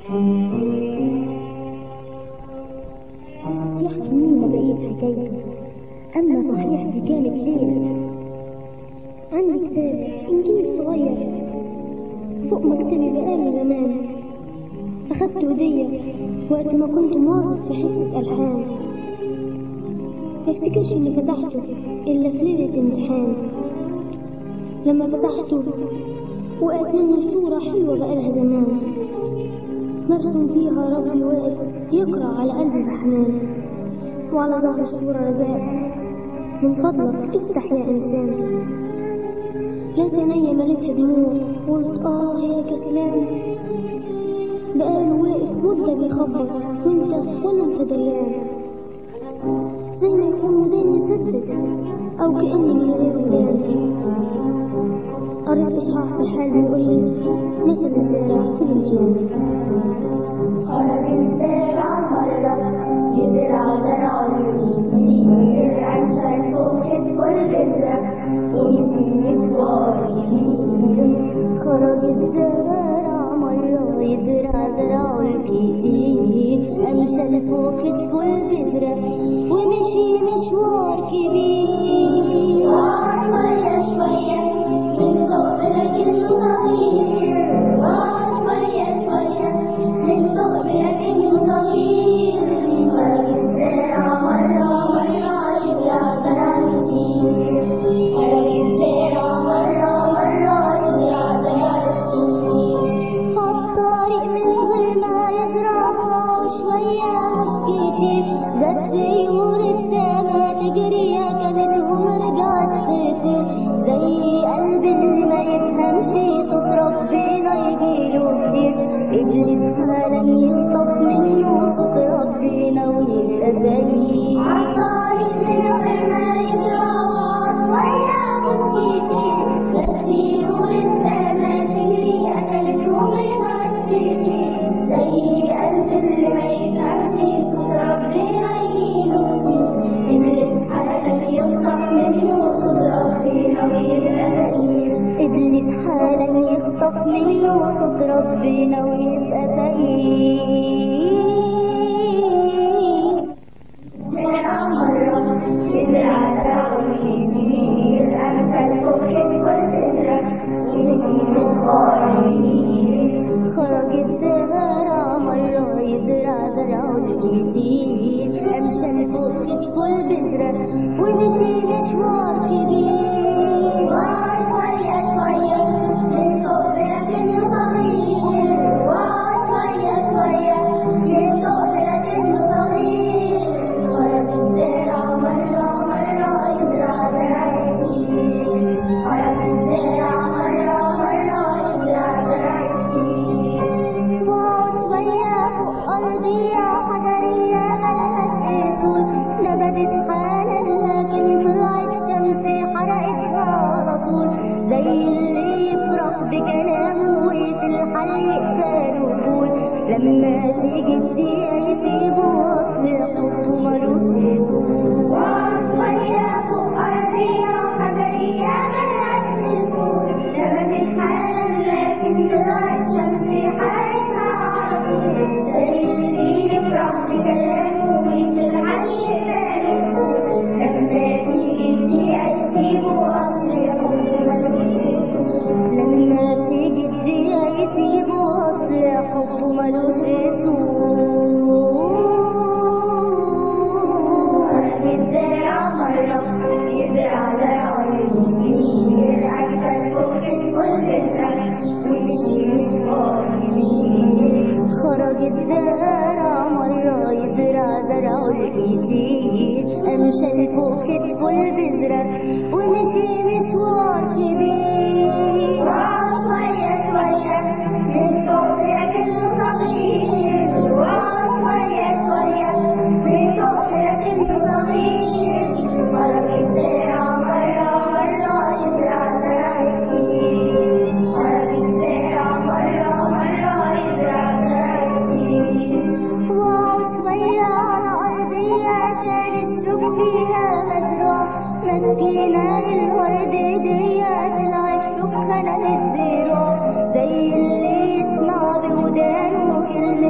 يحكي لنا بقية حكايته أما صحيح دي كانت ليلة عندي كتاب إنجيل صغير فوق مكتبي بقاله زمان أخدته هدية وقت ما كنت مواظب في حصة ألحان ما افتكرش إني فتحته إلا في ليلة امتحان لما فتحته وقعت مني صورة حلوة بقالها زمان مرسوم فيها ربي واقف يقرأ على قلبي بحنان وعلى ظهر الصورة رجاء من فضلك افتح يا إنسان لقيت عينيا مليتها دموع قلت آه يا كسلان بقاله واقف مدة بيخبط وانت ولا انت دريان زي ما يكون وداني سدت أو كأني من غير ودان قريت إصحاح في الحال بيقول لي مثل الزارع في الوجدان خرج الزارع مرة يزرع زرع الجديد يزرع شايفه كل بذرة ويسيب مشوار جديد خرج الزارع مرة يزرع زرع الكتير أمشى لفوق كتفه البذرة ومشي مشوار كبير وقع شوية شوية من ثقب لكنه صغير وقع شوية شوية من ثقب لكنه صغير خرج الزارع مرة مرة يزرع زرع كتير خرج الزارع مرة مرة يزرع زرع كتير عالطريق من غير ما يزرعها شوية مش كتير جت طيور السما تجري أكلتهم رجعت تطير زي قلب اللي ما يفهمش صوت ربنا يجيله كتير إبليس حالا يخطف منه صوت ربنا ويبقى زيه عالطريق من غير ما يزرعها شوية مش كتير جت طيور السما تجري أكلتهم رجعت تطير زي قلب اللي ما يفهمش صوت ربنا يجيله كتير إبليس حالا يخطف منه صوت ربنا ويبقى زيه إبليس حالا يخطف منه صوت ربنا ويبقى فقير زرع مرة يزرع زرع كتير أمثال فوقت كل بذرة ويجي مشوار جديد خرج الزرع مرة يزرع زرع كتير أمشى لفوق كتفه البذرة ومشي مشوار كبير وقع شوية شوية من ثقب لكنه صغير وقع شوية شوية من ثقب لكنه صغير خرج الزرع مرة مرة يزرع زرع كتير خرج الزرع مرة مرة يزرع زرع كتير وقعوا شوية فوق أرضية حجرية ملهاش أصول نبتت حالا لكن طلعت شمس حرقتها على طول زي اللي يفرح بكلامه وفي الحل يقبل وجود لما تيجي الدقيقة يسيبه أصل يحطه ملوش أصول وقع شوية فوق أرضية حجرية ملهاش أصول نبتت حالا لكن طلعت شمس حرقتها على طول زي اللي يفرح بكلامه وفي الحل يقبل وجود لما تيجي الدقيقة يسيبه أصل يحطه ملوش أصول لما تيجي الدقيقة يسيبه أصل يحطه ملوش أصول خرج الزرع مرة يزرع زرع كتير أكثر فوق كل بذرة ومشي مشوار كبير خرج الزرع مرة يزرع زرع كتير أمشى لفوق كتفه البذرة ومشي مشوار كبير وقع شوية شوية من ثقب لكنه صغير وقع شوية شوية من ثقب لكنه صغير خرج الزرع مرة مرة يزرع زرع كتير خرج الزرع مرة مرة يزرع زرع كتير وقعوا شوية على أرضية كان الشوك فيها مزروع مسكينة الورد دي طلعت شوك خنقت الزروع زي اللي يسمع بودانه كلمة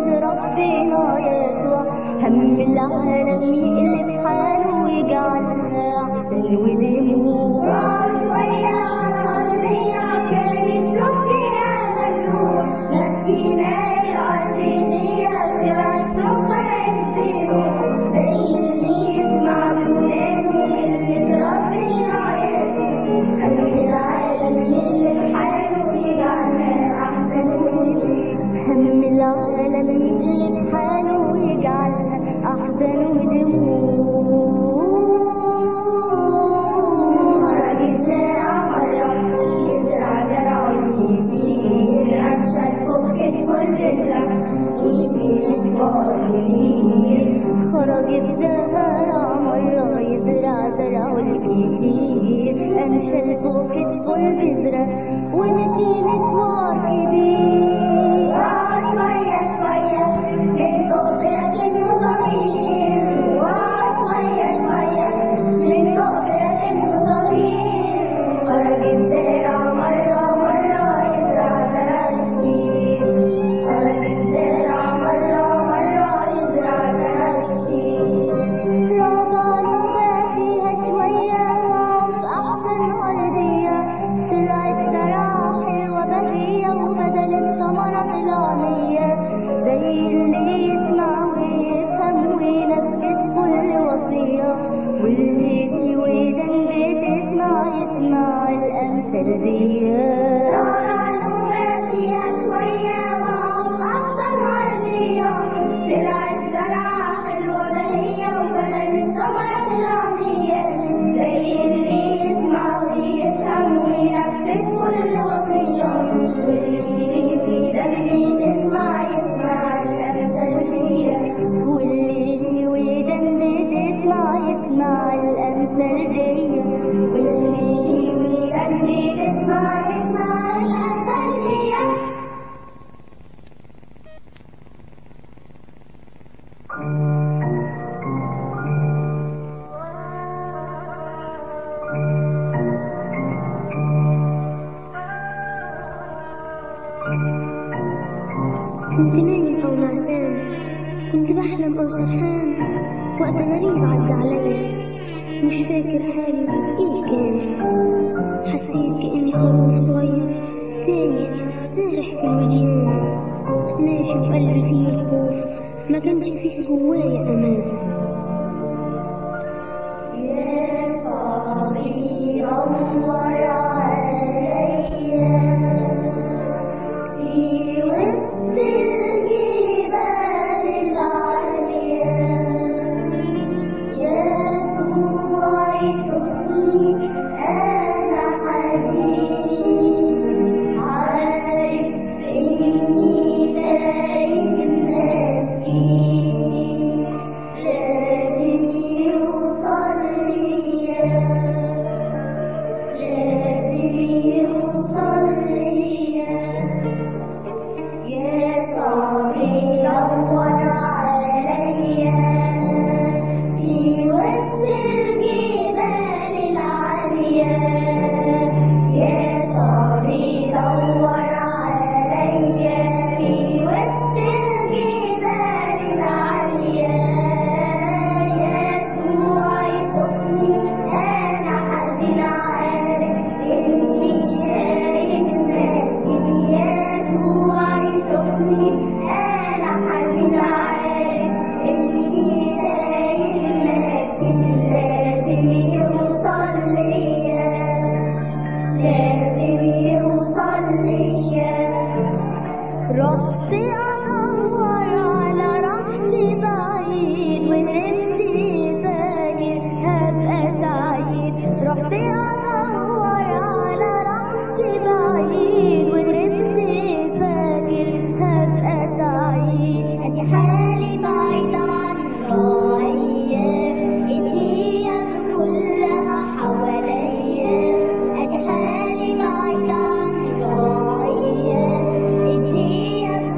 العالم يقلب حاله ويجعلها أحسن ودموع راس ويا راضية كان شوفيها مجنون مسكينة العزيزية طلعت رخرة الزيرو زي اللي يسمع بودانه كلمة ربنا عياته قالوا العالم يقلب حاله ويجعلها أحسن ودموع هم العالم يقلب حاله ويجعلها أحزان ودموع خرجت زرع مرة يزرع زرع يشيل أمشى فوق كل بذرة يشيل كتير خرج الزهرة مرة يزرع زرعه الكتير أمشى لفوق كتفه البذرة ومشي مشوار كبير وقعد شوية شوية من فوق لكنه صغير وقعد شوية شوية من فوق لكنه صغير خرج الزرع مرة مرة يزرع زرع كتير خرج الزرع مرة مرة يزرع زرع كتير رابع نوبة فيها شوية وعف أحسن أرضية طلعت زراعة حلوة بهية وبدل الثمرة طلعنية زي اللي يسمع ويفهم وينفذ كل وصية واللي في ودن بتسمع يسمع الأمثال دي رابع نوبة فيها شوية وعف أحسن أرضية طلعت زرعة حلوة بهية وبدل الثمرة طلعنية زي اللي يسمع ويفهم وينفذ كل وصية واللي في دمي تسمع يسمع الأمثال دي واللي في ودن بتسمع يسمع الأمثال دي واللي في دمي تسمع يسمع الأمثال دي كنت نايم أو نعسان كنت بحلم أو سرحان وقت غريب عدى عليا مش فاكر حالي إيه كان حسيت كأني خروف صغير تايه سارح في الوديان ماشي وقلبي فيه الخوف ما كانش فيه جوايا أمان يا صاحبي دور عليا في وسط الجبال العالية يسوع شوفني أنا حزين عارف إني دايم مسكين لازم يوصل ليا لازم يوصل ليا يا صاحبي دور عليا في وسط الجبال العالية يا صاحبي دور عليا في وسط الجبال العالية يسوع يشوفني أنا حزين عارف إني دايم مسكين يسوع يشوفني أنا حزين عارف إني دايم مسكين لازم يوصل ليا لازم يوصل ليا رحت أدور على راحتي بعيد ونمت فاكر هبقى سعيد رحت أدور على راحتي بعيد ونمت فاكر هبقى سعيد أدي حالي بعيد عن راعية الدنيا كلها حواليا أدي حالي بعيد عن راعية الدنيا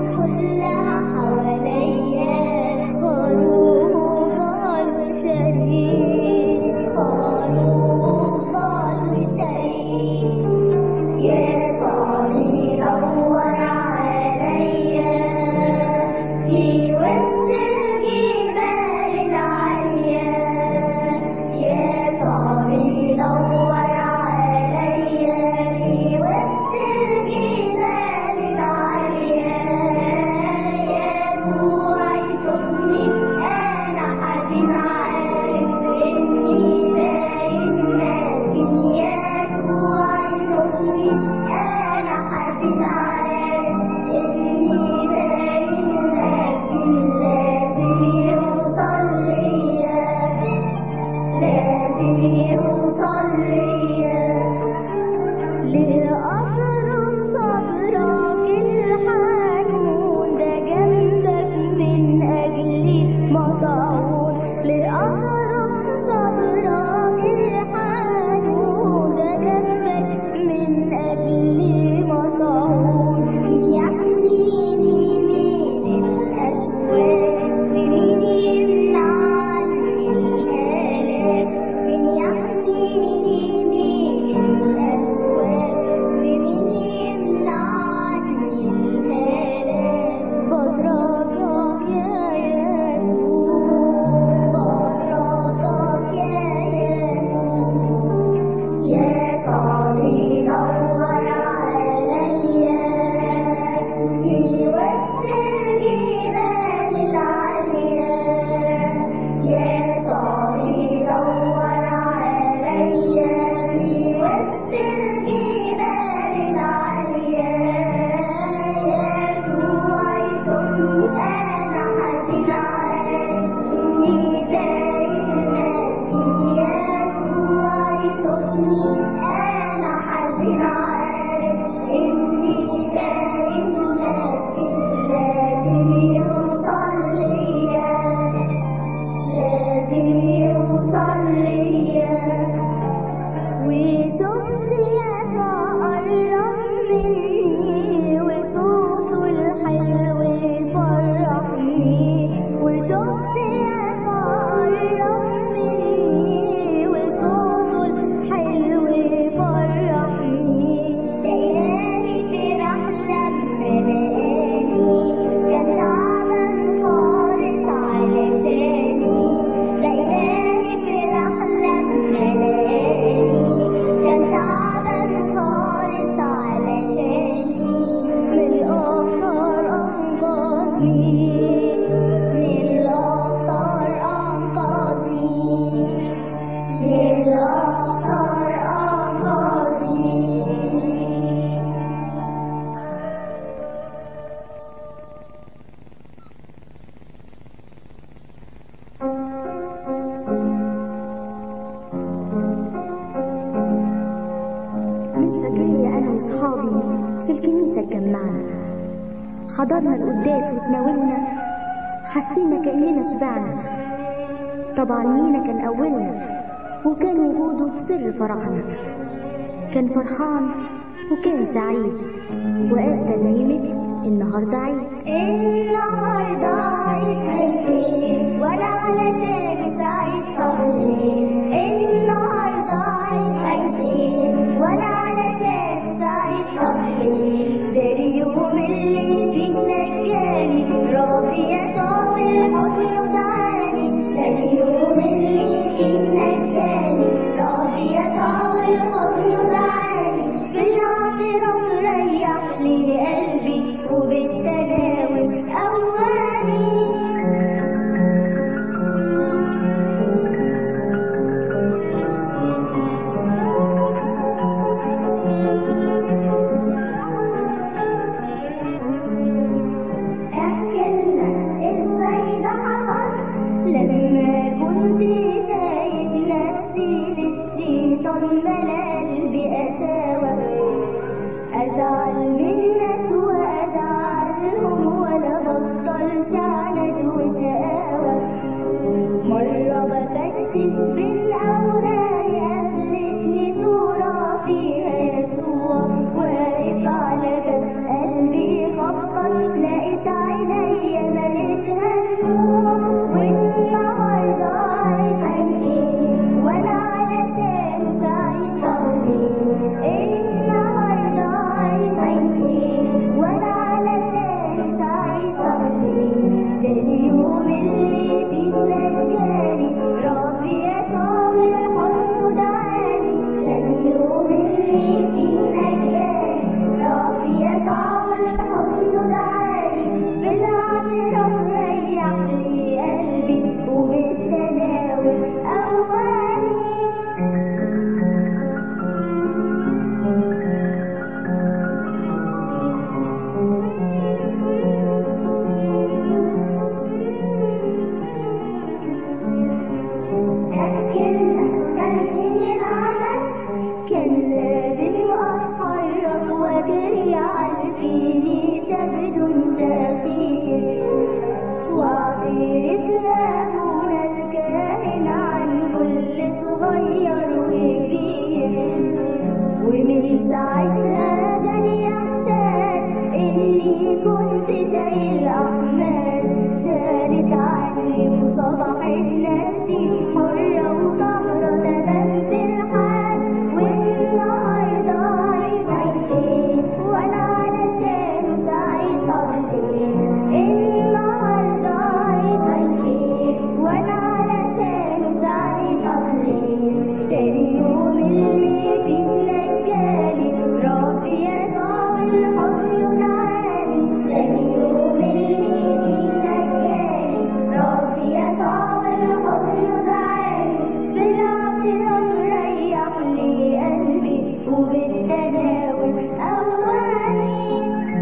لأطرق صدرك الحنون ده جنبك من أجلي مطعون لأطرق صدرك الحنون ده جنبك من أجلي مطعون يحميني من الأشواق ومين يمنعني الآلام من يحميني من الأشواق ومين يمنعني الآلام بطرقك يا يسوع بطرقك يا يسوع يا طريق نور عليا في وسط الجبال العالية يا طريق نور عليا في وسط الجبال العالية يسوع يسوعني أنا حزين عليك إني دايم ناسي يسوع يسوعني أنا حزين عليك إني دايم ناسي لازم يوصل ليا لازم يوصل ليا وشفت يسوع قرب مني وصوته الحلو يفرحني وشفت يسوع قرب مني وصوته الحلو يفرحني ليالي فرح لما لقاني كان تعبان خالص علشاني ليالي فرح لما لقاني كان تعبان خالص علشاني من الأخطار أنقذني من الأخطار أنقذني من الأخطار أنقذني من فجرية أنا وصحابي في الكنيسة اتجمعنا حضرنا القداس وتناولنا حسينا كأننا شبعنا طبعا مينا كان أولنا وكان وجوده سر فرحنا كان فرحان وكان سعيد وقال ترنيمة النهاردة عيد النهارده عيد عيدين وانا علشان سعيد صليت النهارده عيد عيدين وانا علشان سعيد صليت ده اليوم اللي فيه نجاني راضي يسوع الحزن دعاني ده اليوم اللي فيه نجاني راضي يسوع الحزن دعاني بالاعتراف ريح لي قلبي وبالتناول قواني احكيلنا ازاي ده حصل لما كنت سايب نفسي للشيطان ملال بقساوة ازعل من ناس وازعلهم ولا بطلش عند وشقاوة مرة بفتش بالأوراق قابلتني صورة فيها يسوع واقف على باب قلبي خبط لقيت عينيا مليتها النور والنهارده عايز ايه وانا علشان سعيد صليت النهارده عايز ايه وانا علشان سعيد صليت ده اليوم اللي فيه نجاني ربي يسوع الحزن دعاني ده اليوم اللي فيه نجاني ربي يسوع الحزن دعاني بالاعتراف ريح لي قلبي وبالتناول قواني هذا الإحساس إني كنت زي الأحمال سارت عني وصبحت نفسي حرة وطهرة تمام في الحال والنهاردة عايزين وأنا علشان سعيد أرضين النهاردة عايزين وأنا علشان سعيد أرضين تاني يوم اللي فيه نجالي ربي يسوع الحزن عالي تاني يوم اللي فيه نجالي ربي يسوع الحزن عالي بالعطر مريح لي قلبي وبالتناول أواني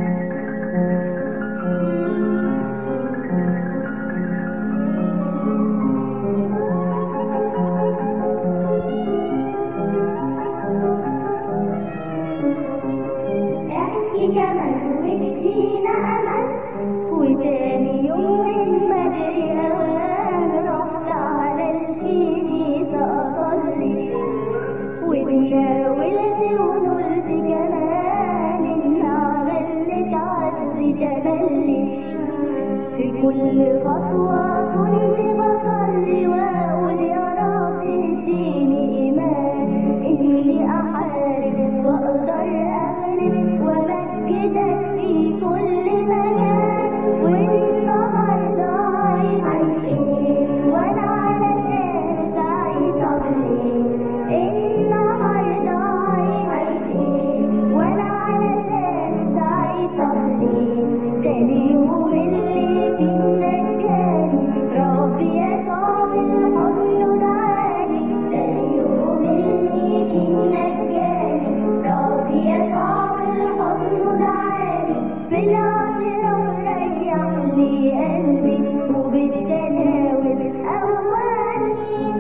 احكي كمان وادينا امل وتاني يوم من بدري اوان رحت على الكنيسة اصلي واتناولت ونلت كمان النعمة اللي تعزي تملي في كل خطوة كنت بصلي وأقول يا رب اديني إيمان إني أحارب وأقدر أغلب وأمجدك في كل مكان والنهاردة عايزين وأنا علشان سعيد أغلب النهاردة عايزين وأنا علشان سعيد أغلب تاني يوم اللي فيه نجاني ربي يسوع بالحضن دعاني تاني يوم اللي فيه نجاني ربي يسوع بالحضن دعاني بالعطر مريح لي قلبي وبالتناول أواني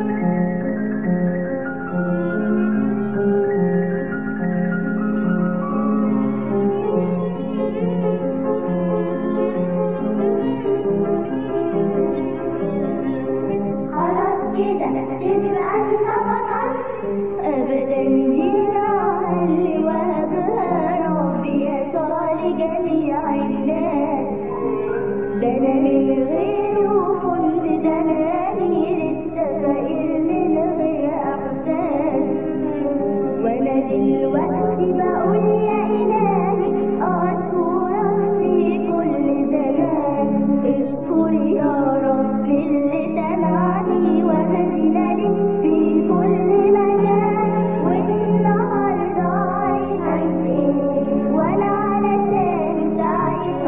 خلاص كده تبقى انت بطل ابدا دينا اللي وهبها ربي يسوع لجميع الناس ده انا من غيره كنت زماني لسه فقير من غير احساس وانا دلوقتي بقول يا الهي اشكرك في كل زمان اشكر يا رب اللي سمعني وهديني في كل مكان والنهارده عايزين وانا علشان سعيد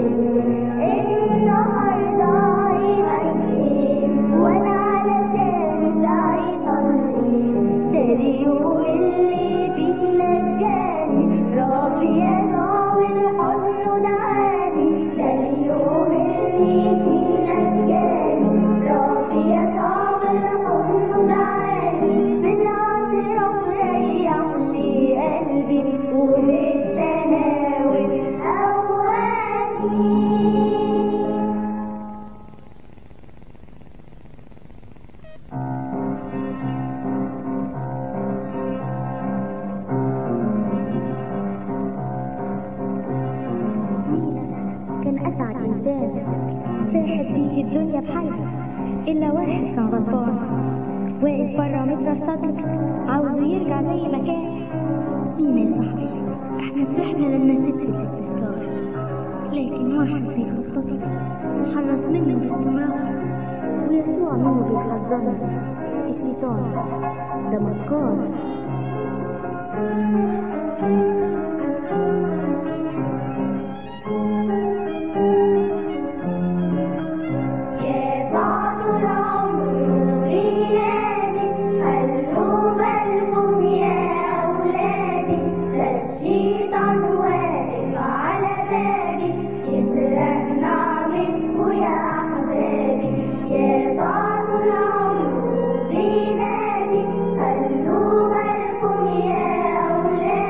النهارده عايزين وانا علشان سعيد تاني يوم اللي فيه نجاني ربي يسوع الحزن دعاني تاني يوم اللي فيه نجاني ربي يسوع الحزن دعاني بالعطر مريح لي قلبي وبالتناول أواني كان أسعد إنسان ساحت بيه الدنيا بحالها إلا واحد كان غلطان واقف برا مترصدك عاوزه يرجع زي ما كان مين يا صاحبي احنا فرحنا لما ست الاستذكار لكن واحد في خطتي حرص منه باستمرار ويسوع منه بيحذرنا الشيطان ده مكار يا بعض العمر غيابي خلوا بالكم يا أولادي ده الشيطان واقف على بابي يسرق نعمتكوا يا أحبابي يا بعض العمر غيابي خلوا بالكم يا أولادي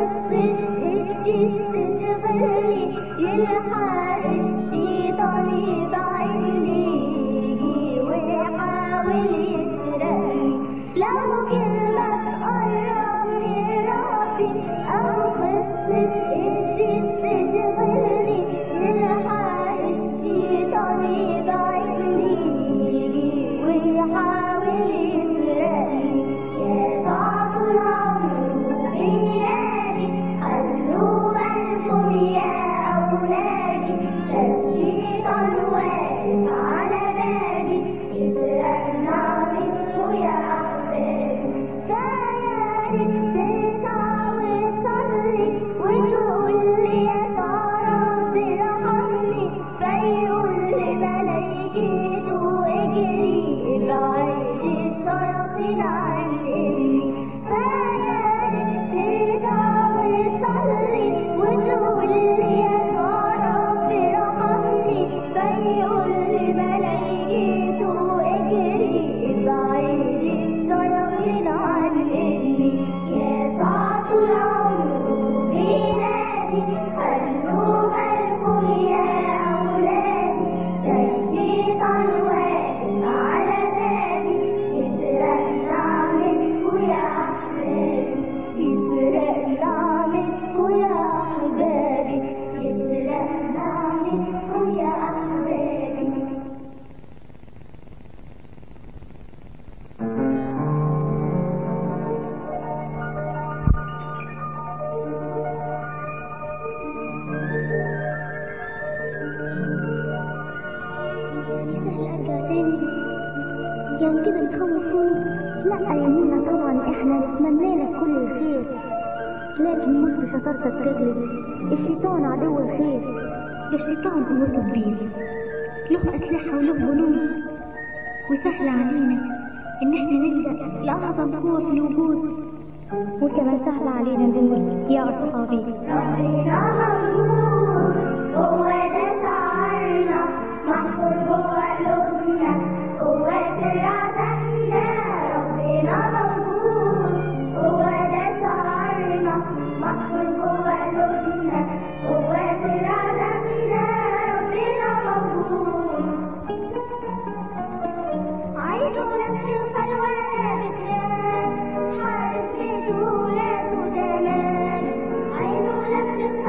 قصة الجيش تشغلني يلحق الشيطان يبعدني يجي ويحاول يسرقني لو كلمة تقرب من ربي أو قصة الجيش تشغلني يلحق الشيطان يبعدني يجي ويحاول يسرقني يا صعب العمر بينادي خلوا بالكم يا أولادي الشيطان واقف على بابي يسرقنا منه يا أحبابي فيا ريت تسعى وتصلي وتقول لي يا رب ارحمني فيقول لملايكته اجري ابعد الشياطين عن ابني فيا ريت تسعى وتصلي وتقول لي يا رب ارحمني فيقول لملايكته اجري ابعد الشياطين عن ابني يا ساعة العمر بينادي خلوا بالكم يا أولادي ده الشيطان واقف على بابي يسرقنا منكم يا أحبابي يسرقنا منكم يا أحبابي يسرقنا منكم يا أحبابي سهل ارجع تاني يعني كده بتخوفوني لا يا مينا طبعا احنا نتمنى لك كل الخير لكن مش بشطارتك تغلب الشيطان عدو الخير الشيطان قوته كبيرة له أسلحة وله جنود وسهل علينا إن احنا نلجأ لأعظم قوة في الوجود وكمان سهل علينا نقول يا أصحابي ربنا مغفور هو ده شعارنا محفور جوه قلوبنا هو سر عزمنا ربنا مغفور هو ده شعارنا محفور جوه قلوبنا هو سر عزمنا ربنا مغفور عينه نفس الخلوة بتنام حارس بيته ولاده تمام عينه نفس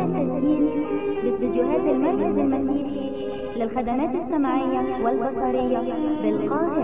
التسجيل باستديوهات المركز المسيحي للخدمات السمعية والبصرية بالقاهرة